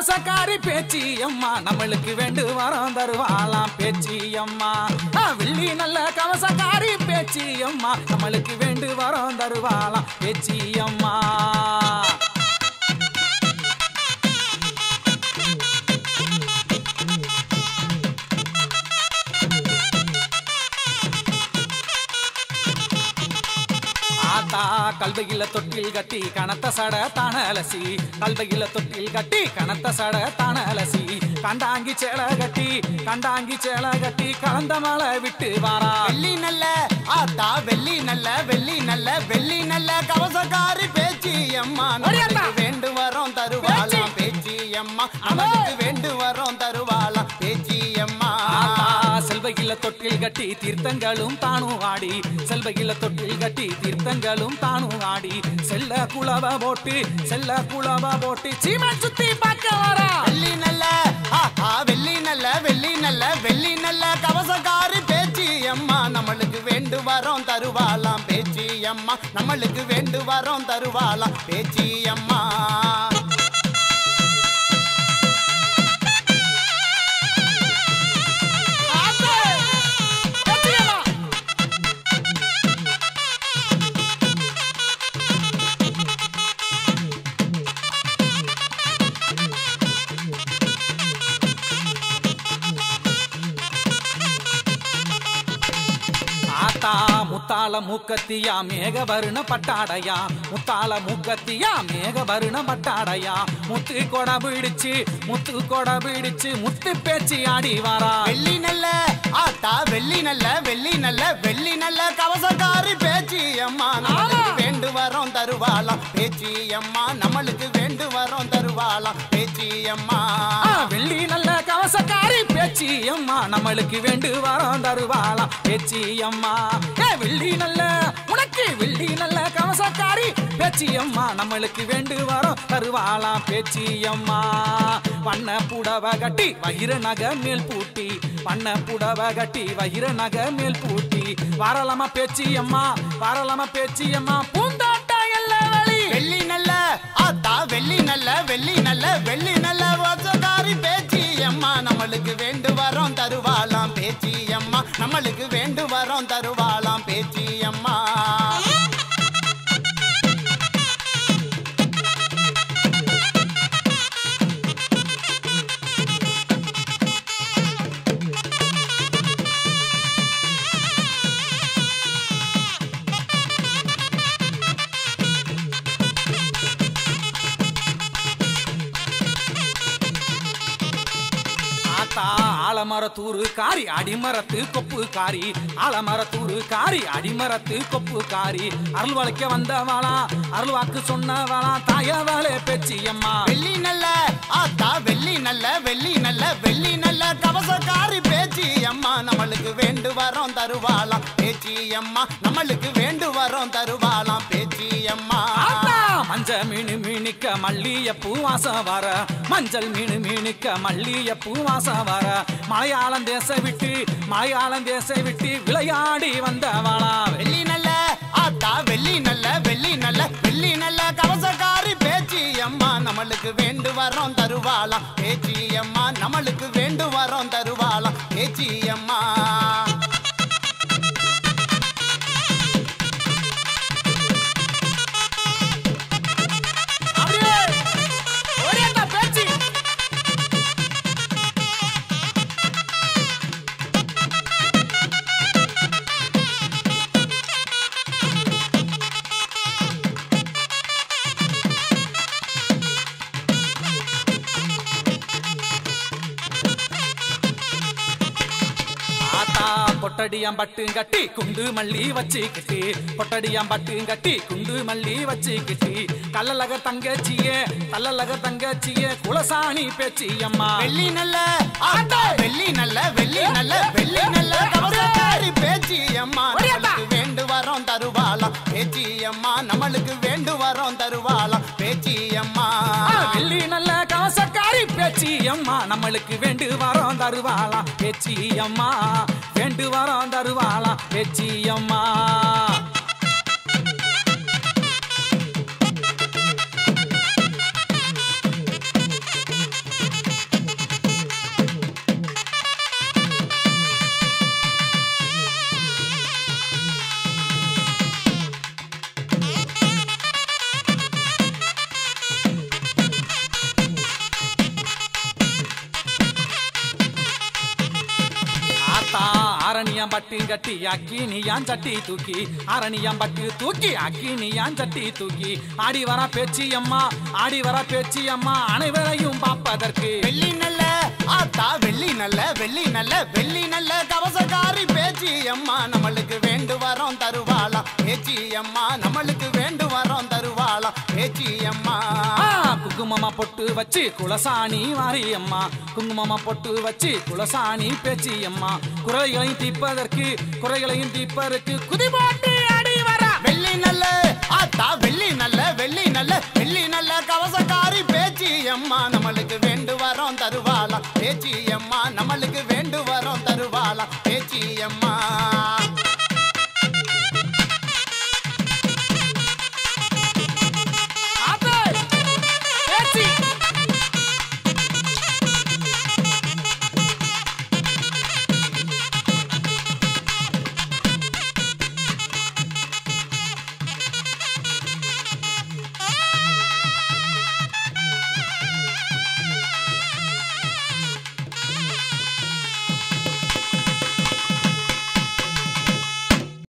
கவசக்காரி பேச்சி அம்மா நம்மளுக்கு வேண்டு வரம் தருவாளாம் பேச்சி அம்மா ஆ, வெள்ளி நல்ல கவசக்காரி பேச்சி அம்மா நம்மளுக்கு வேண்டு வரம் தருவாளாம் பேச்சி அம்மா ஆத்தா கல்வையில தொட்டில் கட்டி கனத்த சட தானலசி கல்வையில தொட்டில் கட்டி கனத்த சட தானலசி கண்டாங்கி சேலை கட்டி கண்டாங்கி சேலை கட்டி கலந்த மலை விட்டு வாரா வெள்ளி நல்ல ஆத்தா வெள்ளி நல்ல வெள்ளி நல்ல வெள்ளி நல்ல கவசக்காரி பேச்சி அம்மா ஒடியாத்தா. நமக்கு வேண்டு வரோம் தருவாளாம் பேச்சி அம்மா நமக்கு வேண்டு வரோம் தருவாளாம் பேச்சி அம்மா ஆத்தா செல்வையில தொட்டில் கட்டி தீர்த்தங்களும் தானும் ஆடி செல்வையில தொட்டில் கட்டி தீர்த்தங்களும் தானும் ஆடி செல்ல குளவ போட்டு செல்ல குளவ போட்டு சீமை சுத்தி பார்க்க வரா வெள்ளி நல்ல ஆஹா வெள்ளி நல்ல வெள்ளி நல்ல வெள்ளி நல்ல கவசக்காரி பேச்சி அம்மா நம்மளுக்கு வேண்டு வரோம் தருவாளாம் பேச்சி அம்மா நம்மளுக்கு வேண்டு வரோம் தருவாளாம் பேச்சி அம்மா ஆத்தா முத்தால மூக்கத்தியா மேக வருண பட்டாடையா முத்தால மூக்கத்தியா மேக வருண பட்டாடையா முத்து கொட பிடிச்சு முத்து கொட பிடிச்சு முத்து பேச்சு ஆடி வாரா வெள்ளி நல்ல ஆத்தா வெள்ளி நல்ல வெள்ளி நல்ல வெள்ளி நல்ல கவசக்காரி பேச்சி அம்மா நம்மளுக்கு வேண்டு வரோம் தருவாளாம் பேச்சி அம்மா நம்மளுக்கு வேண்டு வரோம் தருவாளாம் பேச்சி அம்மா ஆ, வெள்ளி நல்ல கவசக்காரி பேச்சி அம்மா நம்மளுக்கு வேண்டு வரோம் தருவாளாம் பேச்சி அம்மா ஏ வெள்ளி நல்ல உனக்கு வெள்ளி நல்ல கவசக்காரி பேச்சி அம்மா நம்மளுக்கு வேண்டு வரோம் தருவாளாம் பேச்சி அம்மா வண்ண புடவ கட்டி வயிறு நக மேல் பூட்டி வண்ண புடவ கட்டி வயிறு நக மேல் பூட்டி வரலாமா பேச்சி அம்மா வரலாமா பேச்சி அம்மா பூந்தாட்டா எல்லா வழி வெள்ளி நல்ல ஆத்தா வெள்ளி நல்ல வெள்ளி நல்ல வெள்ளி நல்ல கவசக்காரி பேச்சி அம்மா நம்மளுக்கு வேண்டு வரோம் தருவாளாம் பேச்சி அம்மா நம்மளுக்கு வேண்டு வரோம் தருவாளாம் பேச்சி அம்மா ஆத்தா ஆலமரத்தூரு காரி அடிமரத்து கொப்பு காரி ஆலமரத்தூரு காரி அடிமரத்து கொப்பு காரி அருள் வளைக்க வந்தவளா அருள் வாக்கு சொன்னவளா தாயவளே பேச்சி அம்மா வெள்ளி நல்ல ஆத்தா வெள்ளி நல்ல வெள்ளி நல்ல வெள்ளி நல்ல கவசக்காரி பேச்சி அம்மா நம்மளுக்கு வேண்டு வரோம் தருவாளாம் பேச்சி அம்மா நம்மளுக்கு வேண்டு வரோம் தருவாளாம் பேச்சி அம்மா ஆத்தா மஞ்ச மீனு மீனுக்க மல்லிய பூவாசம் வர மஞ்சள் மீனு மீனுக்க மல்லிய பூவாசம் வர மலையாளம் தேச விட்டு மலையாளம் தேச விட்டு விளையாடி வந்தவளா வெள்ளி நல்ல ஆத்தா வெள்ளி நல்ல வெள்ளி நல்ல வெள்ளி நல்ல கவசக்காரி பேச்சி அம்மா நம்மளுக்கு வேண்டு வரோம் தருவாளாம் பேச்சி அம்மா நம்மளுக்கு வேண்டு வரோம் தருவாளாம் பேச்சி அம்மா அப்படியே ஓடியாத்தா பேச்சி ஆத்தா பொட்டடியாம் பட்டும் கட்டி குண்டு மல்லி வச்சுக்கிட்டு பொட்டடியாம் பட்டும் கட்டி குண்டு மல்லி வச்சுக்கிட்டு கல்லலக தங்கச்சியே கல்லலக தங்கச்சியே குலசாணி பேச்சி அம்மா வெள்ளி நல்ல ஆத்தா வெள்ளி நல்ல வெள்ளி நல்ல வெள்ளி நல்ல கவசக்காரி பேச்சி அம்மா நம்மளுக்கு வேண்டு வரோம் தருவாளாம் பேச்சி அம்மா நம்மளுக்கு வேண்டு வரோம் தருவாளாம் பேச்சி அம்மா ஆ, வெள்ளி நல்ல கவசக்காரி பேச்சி அம்மா நம்மளுக்கு வேண்டு வரோம் தருவாளாம் பேச்சி அம்மா வேண்டு வரோம் தருவாளாம் பேச்சி அம்மா அரணியம் பட்டு கட்டி அக்கினியான் சட்டி தூக்கி அரணியம் பட்டு தூக்கி அக்கினியான் சட்டி தூக்கி ஆடி வர பேச்சி அம்மா ஆடி வர பேச்சி அம்மா அனைவரையும் பார்ப்பதற்கு வெள்ளி நல்ல ஆத்தா வெள்ளி நல்ல வெள்ளி நல்ல வெள்ளி நல்ல கவசக்காரி பேச்சி அம்மா நம்மளுக்கு வேண்டு வரோம் தருவாளாம் பேச்சி அம்மா நம்மளுக்கு வேண்டு வரோம் தருவாளாம் பேச்சி அம்மா ஆ, குங்குமமா பொட்டு வச்சு குலசாணி மாரியம்மா குங்குமமா பொட்டு வச்சு குலசாணி பேச்சி அம்மா குறைகளையும் தீர்ப்பதற்கு குறைகளையும் தீர்ப்பதற்கு குதி போட்டு ஆடி வர வெள்ளி நல்ல ஆத்தா வெள்ளி நல்ல வெள்ளி நல்ல வெள்ளி நல்ல கவசக்காரி பேச்சி அம்மா நம்மளுக்கு வேண்டு வரோம் தருவாளாம் பேச்சி அம்மா நம்மளுக்கு